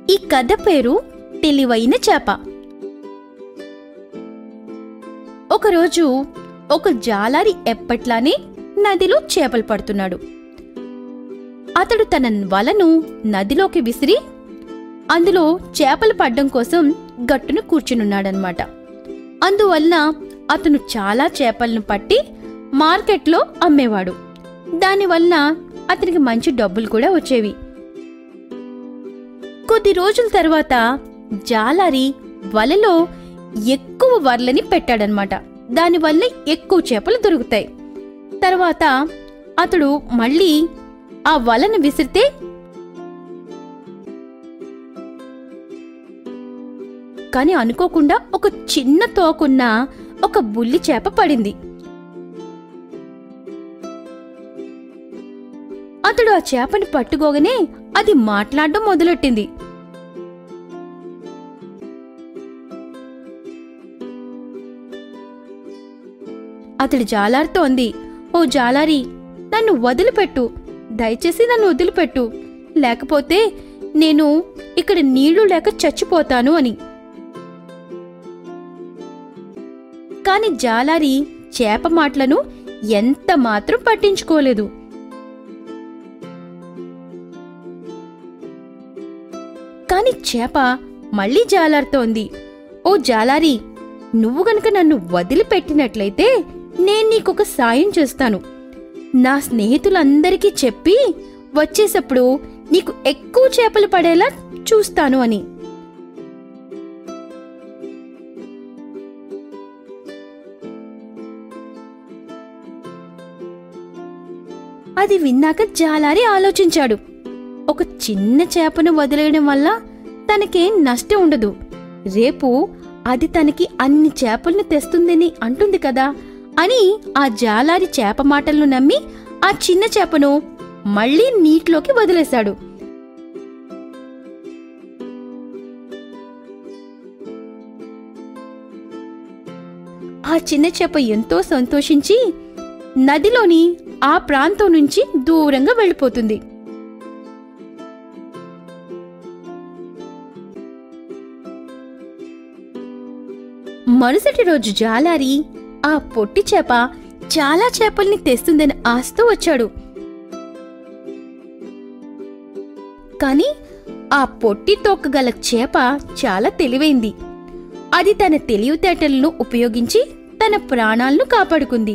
ఈ కథ పేరు తెలివైన చేప ఒకరోజు ఒక జాలారి ఎప్పట్లానే నదిలో చేపలు పడుతున్నాడు అతడు తన వలను నదిలోకి విసిరి అందులో చేపలు పడ్డం కోసం గట్టును కూర్చునున్నాడనమాట అందువలన అతను చాలా చేపలను పట్టి మార్కెట్లో అమ్మేవాడు దానివలన అతనికి మంచి డబ్బులు కూడా వచ్చేవి కొద్ది రోజుల తర్వాత జాలారి వలలో ఎక్కువ వర్లని పెట్టాడనమాట దానివల్ల ఎక్కువ చేపలు దొరుకుతాయి తర్వాత అతడు మళ్ళీ ఆ వలను విసిరితే కాని అనుకోకుండా ఒక చిన్న తోకున్న ఒక బుల్లి చేప పడింది అతడు ఆ చేపని పట్టుకోగానే అది మాట్లాడడం మొదలెట్టింది అతడు జాలారితో అంది ఓ జాలారి నన్ను వదిలిపెట్టు దయచేసి నన్ను వదిలిపెట్టు లేకపోతే నేను ఇక్కడ నీళ్లు లేక చచ్చిపోతాను అని కాని జాలారి చేప మాటలను ఎంత మాత్రం పట్టించుకోలేదు కాని చేప మళ్ళీ జాలారుతోంది ఓ జాలారి నువ్వు గనక నన్ను వదిలిపెట్టినట్లయితే నేను నీకొక సాయం చేస్తాను నా స్నేహితులందరికీ చెప్పి వచ్చేసప్పుడు నీకు ఎక్కువ చేపలు పడేలా చూస్తాను అని అది విన్నాక జాలారి ఆలోచించాడు ఒక చిన్న చేపను వదిలేయడం వల్ల తనకేం నష్టం ఉండదు రేపు అది తనకి అన్ని చేపలను తెస్తుందని అంటుంది కదా అని ఆ జాలారి చేప మాటలను నమ్మి ఆ చిన్న చేపను మళ్ళీ నీటిలోకి వదిలేశాడు ఆ చిన్న చేప ఎంతో సంతోషించి నదిలోని ఆ ప్రాంతం నుంచి దూరంగా వెళ్ళిపోతుంది మరుసటి రోజు జాలారి ఆ పొట్టి చేప చాలా చేపల్ని తెస్తుందని ఆశతో వచ్చాడు కాని ఆ పొట్టి తోకగల చేప చాలా తెలివైంది అది తన తెలివితేటలను ఉపయోగించి తన ప్రాణాలను కాపాడుకుంది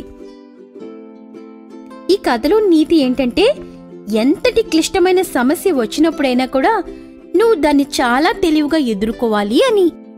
ఈ కథలో నీతి ఏంటంటే ఎంతటి క్లిష్టమైన సమస్య వచ్చినప్పుడైనా కూడా నువ్వు దాన్ని చాలా తెలివిగా ఎదుర్కోవాలి అని